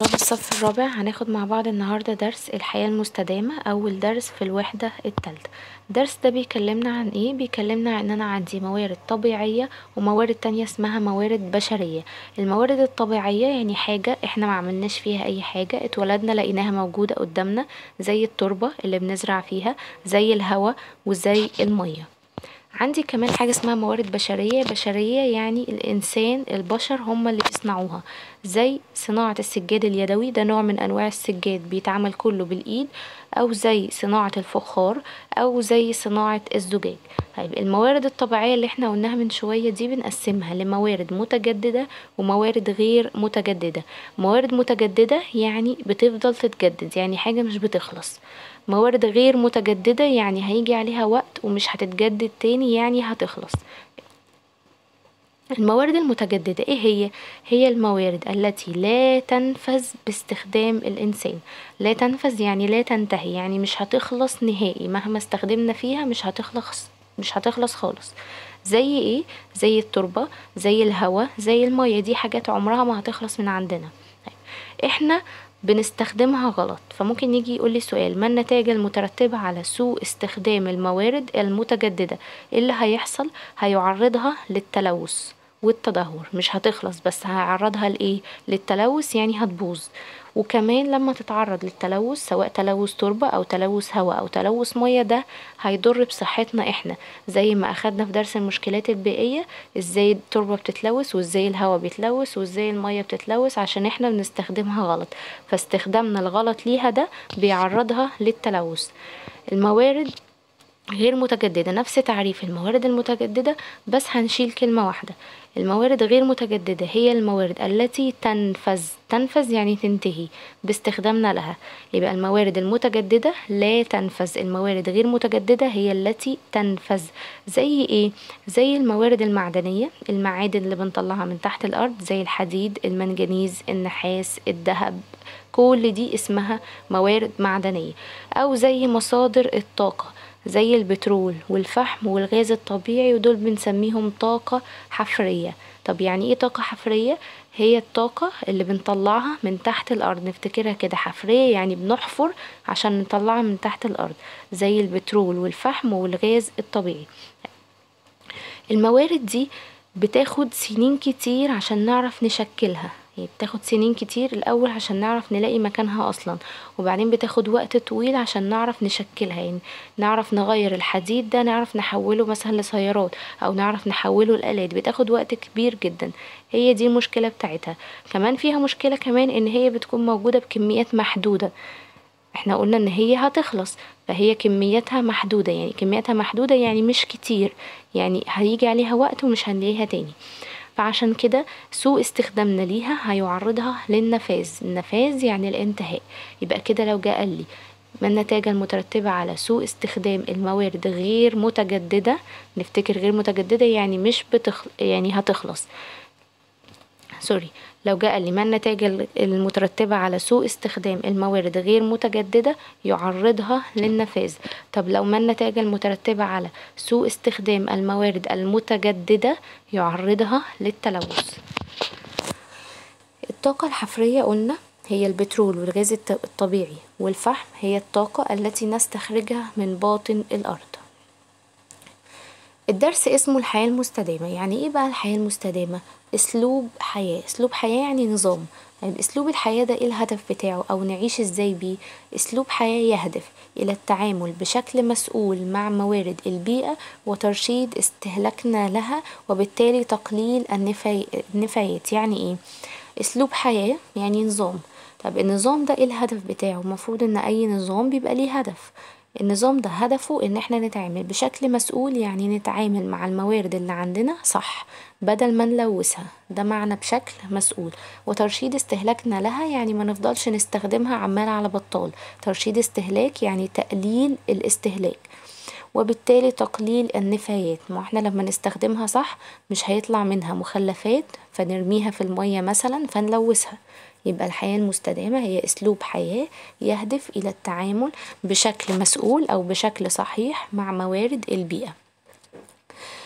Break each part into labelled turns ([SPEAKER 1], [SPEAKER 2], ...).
[SPEAKER 1] طلاب الصف الرابع هناخد مع بعض النهاردة درس الحياة المستدامة أول درس في الوحدة التالتة الدرس ده بيكلمنا عن ايه بيكلمنا عن ان انا عندي موارد طبيعية وموارد تانية اسمها موارد بشرية الموارد الطبيعية يعني حاجة احنا ما عملناش فيها اي حاجة اتولدنا لقيناها موجودة قدامنا زي التربة اللي بنزرع فيها زي الهواء وزي المية عندي كمان حاجة اسمها موارد بشرية بشرية يعني الإنسان البشر هم اللي بيصنعوها زي صناعة السجاد اليدوي ده نوع من أنواع السجاد بيتعمل كله بالإيد أو زي صناعة الفخار أو زي صناعة الزجاج طيب الموارد الطبيعية اللي احنا قلناها من شوية دي بنقسمها لموارد متجددة وموارد غير متجددة موارد متجددة يعني بتفضل تتجدد يعني حاجة مش بتخلص موارد غير متجددة يعني هيجي عليها وقت ومش هتتجدد تاني يعني هتخلص الموارد المتجددة ايه هي؟ هي الموارد التي لا تنفذ باستخدام الإنسان لا تنفذ يعني لا تنتهي يعني مش هتخلص نهائي مهما استخدمنا فيها مش هتخلص مش هتخلص خالص زي ايه؟ زي التربة زي الهواء زي المية دي حاجات عمرها ما هتخلص من عندنا احنا بنستخدمها غلط فممكن يجي يقول لي سؤال ما النتائج المترتبة على سوء استخدام الموارد المتجددة اللي هيحصل هيعرضها للتلوث والتدهور مش هتخلص بس هيعرضها لايه للتلوث يعني هتبوظ وكمان لما تتعرض للتلوث سواء تلوث تربة او تلوث هواء او تلوث مية ده هيضر بصحتنا احنا زي ما اخدنا في درس المشكلات البيئية ازاي التربة بتتلوث وازاي الهواء بيتلوث وازاي المية بتتلوث عشان احنا بنستخدمها غلط فاستخدامنا الغلط ليها ده بيعرضها للتلوث الموارد غير متجددة نفس تعريف الموارد المتجددة بس هنشيل كلمة واحدة الموارد غير متجددة هي الموارد التي تنفذ تنفذ يعني تنتهي باستخدامنا لها يبقى الموارد المتجددة لا تنفذ الموارد غير متجددة هي التي تنفذ زي ايه زي الموارد المعدنية المعادن اللي بنطلعها من تحت الارض زي الحديد المنجنيز النحاس الذهب كل دي اسمها موارد معدنية او زي مصادر الطاقة زي البترول والفحم والغاز الطبيعي ودول بنسميهم طاقة حفرية طب يعني ايه طاقة حفرية هي الطاقة اللي بنطلعها من تحت الأرض نفتكرها كده حفرية يعني بنحفر عشان نطلعها من تحت الأرض زي البترول والفحم والغاز الطبيعي الموارد دي بتاخد سنين كتير عشان نعرف نشكلها هي بتاخد سنين كتير الأول عشان نعرف نلاقي مكانها أصلا وبعدين بتاخد وقت طويل عشان نعرف نشكلها يعني نعرف نغير الحديد ده نعرف نحوله مثلا لسيارات أو نعرف نحوله لآلات بتاخد وقت كبير جدا هي دي المشكلة بتاعتها كمان فيها مشكلة كمان إن هي بتكون موجودة بكميات محدودة احنا قلنا ان هي هتخلص فهي كمياتها محدودة يعني كمياتها محدودة يعني مش كتير يعني هيجي عليها وقت ومش هنلاقيها تاني فعشان كده سوء استخدامنا ليها هيعرضها للنفاذ النفاذ يعني الانتهاء يبقى كده لو جه قال لي ما النتائج المترتبة على سوء استخدام الموارد غير متجددة نفتكر غير متجددة يعني مش بتخل... يعني هتخلص سوري لو جاء لي ما النتائج المترتبة على سوء استخدام الموارد غير متجددة يعرضها للنفاذ طب لو ما النتائج المترتبة على سوء استخدام الموارد المتجددة يعرضها للتلوث الطاقة الحفرية قلنا هي البترول والغاز الطبيعي والفحم هي الطاقة التي نستخرجها من باطن الأرض الدرس اسمه الحياة المستدامة يعني ايه بقى الحياة المستدامة اسلوب حياة اسلوب حياة يعني نظام يعني اسلوب الحياة ده ايه الهدف بتاعه او نعيش ازاي بيه اسلوب حياة يهدف الى التعامل بشكل مسؤول مع موارد البيئة وترشيد استهلاكنا لها وبالتالي تقليل النفايات يعني ايه اسلوب حياة يعني نظام طب النظام ده ايه الهدف بتاعه المفروض ان اي نظام بيبقى ليه هدف النظام ده هدفه ان احنا نتعامل بشكل مسؤول يعني نتعامل مع الموارد اللي عندنا صح بدل ما نلوثها ده معنى بشكل مسؤول وترشيد استهلاكنا لها يعني ما نفضلش نستخدمها عمال على بطال ترشيد استهلاك يعني تقليل الاستهلاك وبالتالي تقليل النفايات ما احنا لما نستخدمها صح مش هيطلع منها مخلفات فنرميها في المية مثلا فنلوثها يبقى الحياة المستدامة هي أسلوب حياة يهدف إلى التعامل بشكل مسؤول أو بشكل صحيح مع موارد البيئة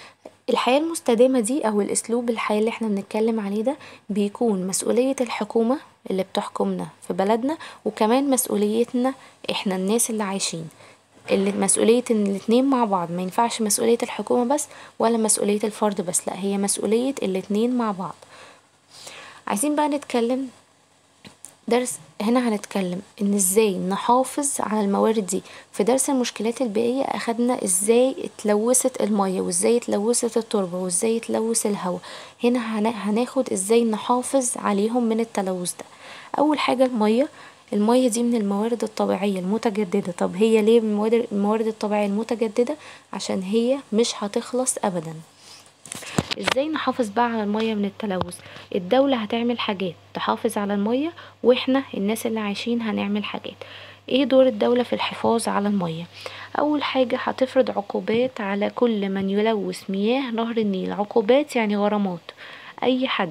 [SPEAKER 1] الحياة المستدامة دي أو الأسلوب الحياة اللي احنا بنتكلم عليه ده بيكون مسؤولية الحكومة اللي بتحكمنا في بلدنا وكمان مسؤوليتنا احنا الناس اللي عايشين اللي مسؤولية ان الاتنين مع بعض مينفعش مسؤولية الحكومة بس ولا مسؤولية الفرد بس لا هي مسؤولية الاتنين مع بعض عايزين بقى نتكلم درس هنا هنتكلم ان ازاي نحافظ على الموارد دي في درس المشكلات البيئية اخدنا ازاي اتلوثت المية وازاي اتلوثت التربة وازاي اتلوث الهواء هنا هنا- هناخد ازاي نحافظ عليهم من التلوث ده اول حاجة المية المية دي من الموارد الطبيعية المتجددة طب هي ليه من الموارد- الموارد الطبيعية المتجددة عشان هي مش هتخلص ابدا ازاي نحافظ بقى على المية من التلوث الدولة هتعمل حاجات تحافظ على المية واحنا الناس اللي عايشين هنعمل حاجات ايه دور الدولة في الحفاظ على المية اول حاجة هتفرض عقوبات على كل من يلوث مياه نهر النيل عقوبات يعني غرامات اي حد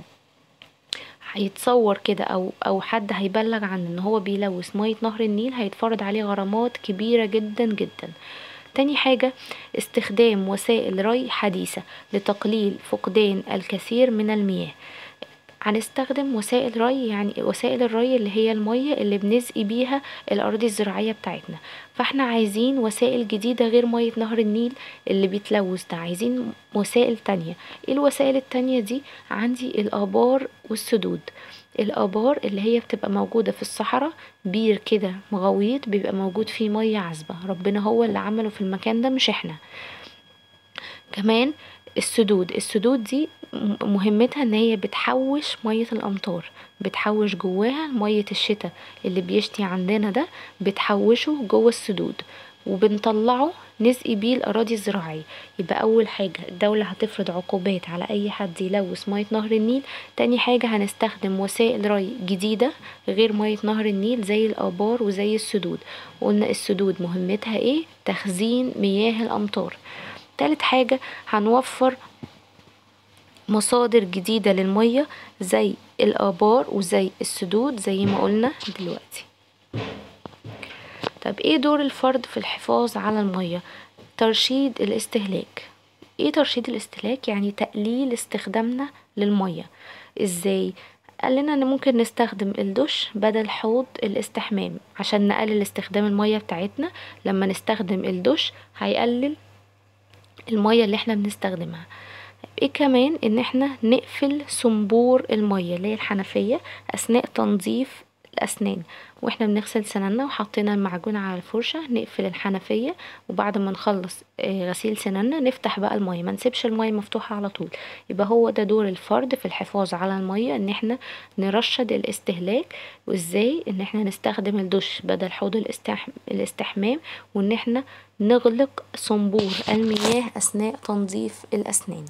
[SPEAKER 1] هيتصور كده او او حد هيبلغ عن ان هو بيلوث مية نهر النيل هيتفرض عليه غرامات كبيرة جدا جدا تاني حاجة استخدام وسائل ري حديثة لتقليل فقدان الكثير من المياه هنستخدم وسائل ري يعني وسائل الري اللي هي المية اللي بنسقي بيها الأراضي الزراعية بتاعتنا فاحنا عايزين وسائل جديدة غير مية نهر النيل اللي بيتلوث ده عايزين وسائل تانية ايه الوسائل التانية دي عندي الآبار والسدود الآبار اللي هي بتبقى موجودة في الصحراء بير كده مغويط بيبقى موجود فيه مية عذبة ربنا هو اللي عمله في المكان ده مش احنا كمان السدود السدود دي م- مهمتها ان هي بتحوش مية الامطار بتحوش جواها مية الشتاء اللي بيشتي عندنا ده بتحوشه جوه السدود وبنطلعه نسقي بيه الأراضي الزراعية يبقى أول حاجة الدولة هتفرض عقوبات على أي حد يلوث مية نهر النيل تاني حاجة هنستخدم وسائل ري جديدة غير مية نهر النيل زي الآبار وزي السدود وقلنا السدود مهمتها ايه تخزين مياه الأمطار تالت حاجة هنوفر مصادر جديدة للمية زي الآبار وزي السدود زي ما قلنا دلوقتي طب ايه دور الفرد في الحفاظ على المية ترشيد الاستهلاك ايه ترشيد الاستهلاك يعني تقليل استخدامنا للمية ازاي قال لنا ان ممكن نستخدم الدش بدل حوض الاستحمام عشان نقلل استخدام المية بتاعتنا لما نستخدم الدش هيقلل المية اللي احنا بنستخدمها ايه كمان ان احنا نقفل صنبور المية اللي هي الحنفية اثناء تنظيف الاسنان واحنا بنغسل سنانا وحطينا المعجون على الفرشة نقفل الحنفية وبعد ما نخلص آه، غسيل سنانا نفتح بقى المية ما نسيبش المية مفتوحة على طول يبقى هو ده دور الفرد في الحفاظ على المية ان احنا نرشد الاستهلاك وازاي ان احنا نستخدم الدش بدل حوض الاستح... الاستحمام وان احنا نغلق صنبور المياه اثناء تنظيف الاسنان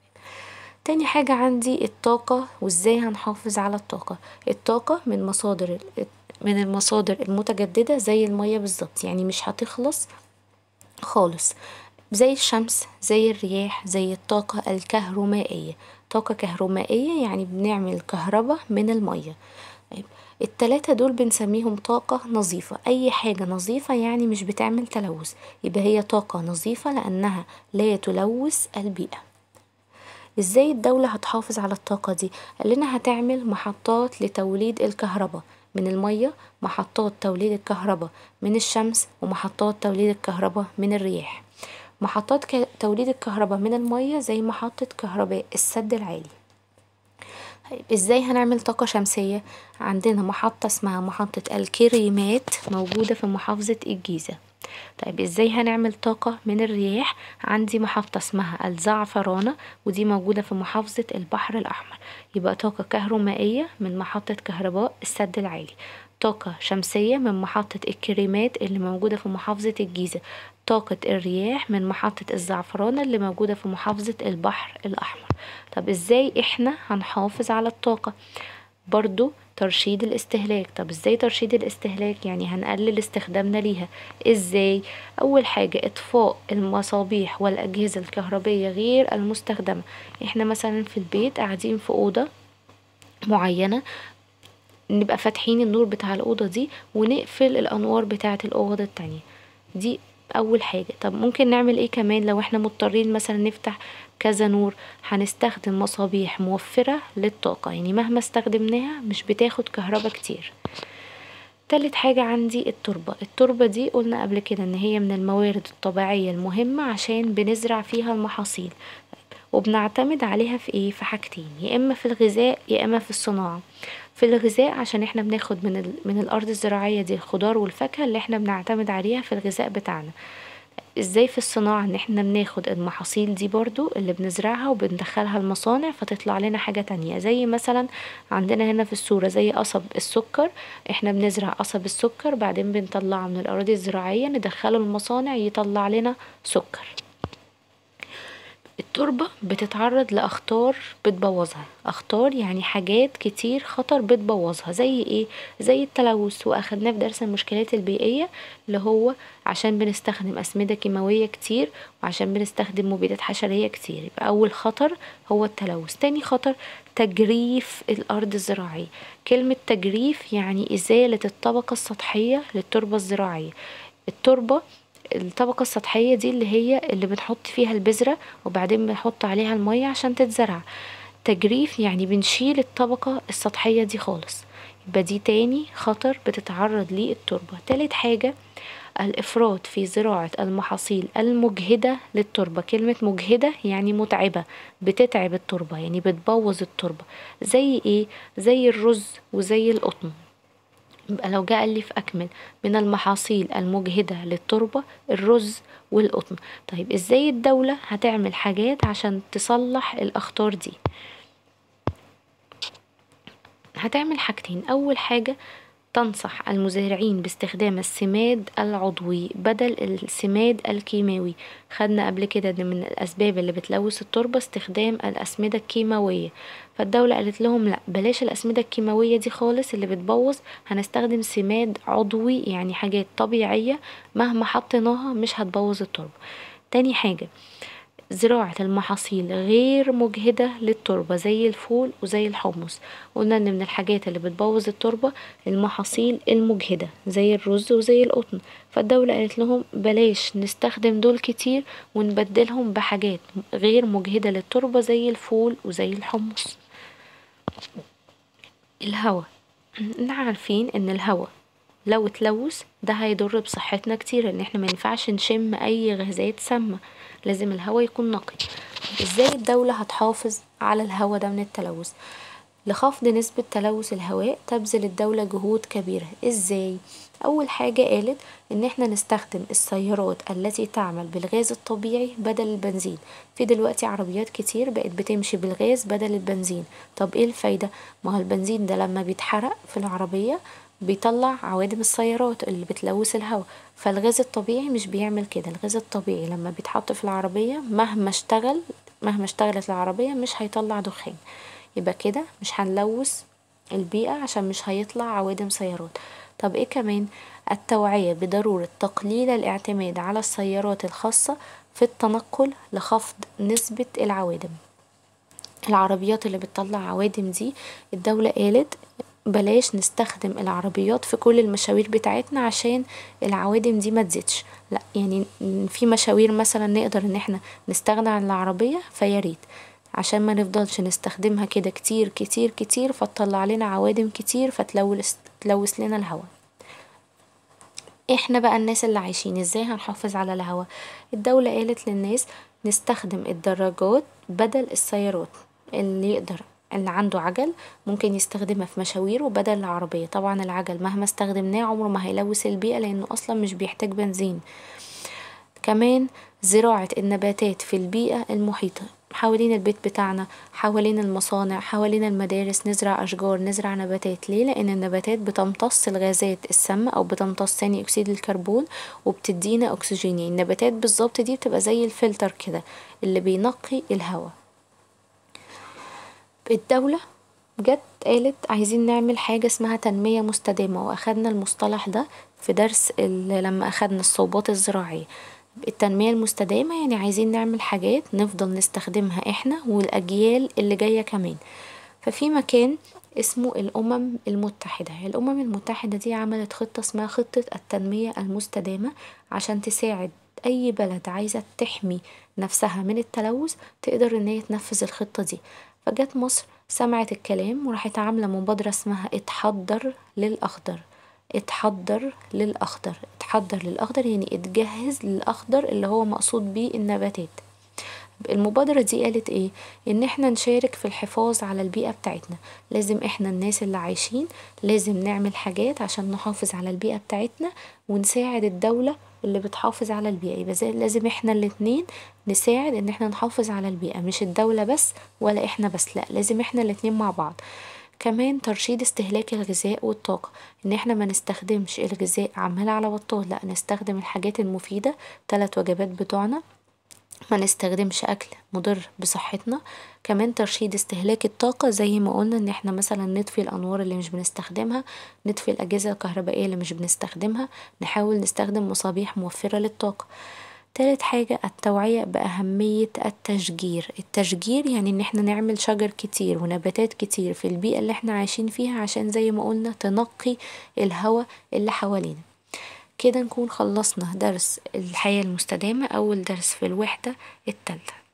[SPEAKER 1] تاني حاجة عندي الطاقة وازاي هنحافظ على الطاقة الطاقة من مصادر من المصادر المتجددة زي المية بالظبط يعني مش هتخلص خالص زي الشمس زي الرياح زي الطاقة الكهرومائية طاقة كهرومائية يعني بنعمل كهرباء من المية طيب التلاتة دول بنسميهم طاقة نظيفة أي حاجة نظيفة يعني مش بتعمل تلوث يبقى هي طاقة نظيفة لأنها لا تلوث البيئة ازاي الدولة هتحافظ على الطاقة دي قال لنا هتعمل محطات لتوليد الكهرباء من المية محطات توليد الكهرباء من الشمس ومحطات توليد الكهرباء من الرياح محطات ك- توليد الكهرباء من المية زي محطة كهرباء السد العالي طيب ازاي هنعمل طاقة شمسية عندنا محطة اسمها محطة الكريمات موجودة في محافظة الجيزة طيب ازاي هنعمل طاقة من الرياح عندي محطة اسمها الزعفرانة ودي موجودة في محافظة البحر الأحمر يبقى طاقة كهرومائية من محطة كهرباء السد العالي طاقة شمسية من محطة الكريمات اللي موجودة في محافظة الجيزة طاقة الرياح من محطة الزعفرانة اللي موجودة في محافظة البحر الأحمر طب ازاي احنا هنحافظ على الطاقة برضو ترشيد الاستهلاك طب ازاي ترشيد الاستهلاك يعني هنقلل استخدامنا ليها ازاي اول حاجة اطفاء المصابيح والاجهزة الكهربية غير المستخدمة احنا مثلا في البيت قاعدين في اوضة معينة نبقى فاتحين النور بتاع الأوضة دي ونقفل الأنوار بتاعة الأوض التانية دي اول حاجة طب ممكن نعمل ايه كمان لو احنا مضطرين مثلا نفتح كذا نور هنستخدم مصابيح موفرة للطاقة يعني مهما استخدمناها مش بتاخد كهربا كتير تالت حاجة عندي التربة التربة دي قلنا قبل كده ان هي من الموارد الطبيعية المهمة عشان بنزرع فيها المحاصيل وبنعتمد عليها في ايه في حاجتين يا اما في الغذاء يا اما في الصناعة في الغذاء عشان احنا بناخد من, ال... من الارض الزراعية دي الخضار والفاكهة اللي احنا بنعتمد عليها في الغذاء بتاعنا ازاي في الصناعة ان احنا بناخد المحاصيل دي برضو اللي بنزرعها وبندخلها المصانع فتطلع لنا حاجة تانية زي مثلا عندنا هنا في الصورة زي قصب السكر احنا بنزرع قصب السكر بعدين بنطلعه من الاراضي الزراعية ندخله المصانع يطلع لنا سكر التربة بتتعرض لأخطار بتبوظها أخطار يعني حاجات كتير خطر بتبوظها زي ايه زي التلوث واخدناه في درس المشكلات البيئية اللي هو عشان بنستخدم أسمدة كيماوية كتير وعشان بنستخدم مبيدات حشرية كتير يبقى أول خطر هو التلوث تاني خطر تجريف الأرض الزراعية كلمة تجريف يعني إزالة الطبقة السطحية للتربة الزراعية التربة الطبقة السطحية دي اللي هي اللي بنحط فيها البذرة وبعدين بنحط عليها المية عشان تتزرع تجريف يعني بنشيل الطبقة السطحية دي خالص يبقى دي تاني خطر بتتعرض ليه التربة تالت حاجة الإفراط في زراعة المحاصيل المجهدة للتربة كلمة مجهدة يعني متعبة بتتعب التربة يعني بتبوظ التربة زي ايه زي الرز وزي القطن يبقى لو جه قال لي في أكمل من المحاصيل المجهدة للتربة الرز والقطن طيب ازاي الدولة هتعمل حاجات عشان تصلح الأخطار دي هتعمل حاجتين أول حاجة تنصح المزارعين باستخدام السماد العضوي بدل السماد الكيماوي خدنا قبل كده ان من الاسباب اللي بتلوث التربة استخدام الاسمدة الكيماوية فالدولة قالت لهم لا بلاش الاسمدة الكيماوية دي خالص اللي بتبوظ هنستخدم سماد عضوي يعني حاجات طبيعية مهما حطيناها مش هتبوظ التربة تاني حاجة زراعة المحاصيل غير مجهدة للتربة زي الفول وزي الحمص قلنا ان من الحاجات اللي بتبوظ التربة المحاصيل المجهدة زي الرز وزي القطن فالدولة قالت لهم بلاش نستخدم دول كتير ونبدلهم بحاجات غير مجهدة للتربة زي الفول وزي الحمص الهواء احنا عارفين ان الهواء لو اتلوث ده هيضر بصحتنا كتير ان احنا مينفعش نشم اي غازات سامة لازم الهواء يكون نقي ازاي الدولة هتحافظ على الهواء ده من التلوث لخفض نسبة تلوث الهواء تبذل الدولة جهود كبيرة ازاي اول حاجة قالت ان احنا نستخدم السيارات التي تعمل بالغاز الطبيعي بدل البنزين في دلوقتي عربيات كتير بقت بتمشي بالغاز بدل البنزين طب ايه الفايدة ما هو البنزين ده لما بيتحرق في العربية بيطلع عوادم السيارات اللي بتلوث الهواء فالغاز الطبيعي مش بيعمل كده الغاز الطبيعي لما بيتحط في العربية مهما اشتغل مهما اشتغلت العربية مش هيطلع دخان يبقى كده مش هنلوث البيئة عشان مش هيطلع عوادم سيارات طب ايه كمان التوعية بضرورة تقليل الاعتماد على السيارات الخاصة في التنقل لخفض نسبة العوادم العربيات اللي بتطلع عوادم دي الدولة قالت بلاش نستخدم العربيات في كل المشاوير بتاعتنا عشان العوادم دي ما تزيدش لا يعني في مشاوير مثلا نقدر ان احنا نستغنى عن العربية فياريت عشان ما نفضلش نستخدمها كده كتير كتير كتير فتطلع لنا عوادم كتير فتلوث تلوث لنا الهواء احنا بقى الناس اللي عايشين ازاي هنحافظ على الهواء الدولة قالت للناس نستخدم الدراجات بدل السيارات اللي يقدر اللي عنده عجل ممكن يستخدمها في مشاويره بدل العربية طبعا العجل مهما استخدمناه عمره ما هيلوث البيئة لأنه أصلا مش بيحتاج بنزين كمان زراعة النباتات في البيئة المحيطة حوالين البيت بتاعنا حوالين المصانع حوالين المدارس نزرع أشجار نزرع نباتات ليه لأن النباتات بتمتص الغازات السامة أو بتمتص ثاني أكسيد الكربون وبتدينا أكسجين يعني النباتات بالظبط دي بتبقى زي الفلتر كده اللي بينقي الهواء الدولة جت قالت عايزين نعمل حاجة اسمها تنمية مستدامة واخدنا المصطلح ده في درس لما اخدنا الصوبات الزراعية التنمية المستدامة يعني عايزين نعمل حاجات نفضل نستخدمها احنا والأجيال اللي جاية كمان ففي مكان اسمه الأمم المتحدة الأمم المتحدة دي عملت خطة اسمها خطة التنمية المستدامة عشان تساعد اي بلد عايزة تحمي نفسها من التلوث تقدر ان هي تنفذ الخطة دي فجت مصر سمعت الكلام وراحت عاملة مبادرة اسمها اتحضر للأخضر اتحضر للأخضر اتحضر للأخضر يعني اتجهز للأخضر اللي هو مقصود بيه النباتات المبادرة دي قالت ايه ان احنا نشارك في الحفاظ على البيئة بتاعتنا لازم احنا الناس اللي عايشين لازم نعمل حاجات عشان نحافظ على البيئة بتاعتنا ونساعد الدولة اللي بتحافظ على البيئة يبقى لازم احنا الاتنين نساعد ان احنا نحافظ على البيئة مش الدولة بس ولا احنا بس لا لازم احنا الاتنين مع بعض كمان ترشيد استهلاك الغذاء والطاقة ان احنا ما نستخدمش الغذاء عمال على بطال لا نستخدم الحاجات المفيدة تلات وجبات بتوعنا ما نستخدمش أكل مضر بصحتنا كمان ترشيد استهلاك الطاقة زي ما قلنا ان احنا مثلا نطفي الأنوار اللي مش بنستخدمها نطفي الأجهزة الكهربائية اللي مش بنستخدمها نحاول نستخدم مصابيح موفرة للطاقة تالت حاجة التوعية بأهمية التشجير التشجير يعني ان احنا نعمل شجر كتير ونباتات كتير في البيئة اللي احنا عايشين فيها عشان زي ما قلنا تنقي الهواء اللي حوالينا كده نكون خلصنا درس الحياة المستدامة أول درس في الوحدة التالتة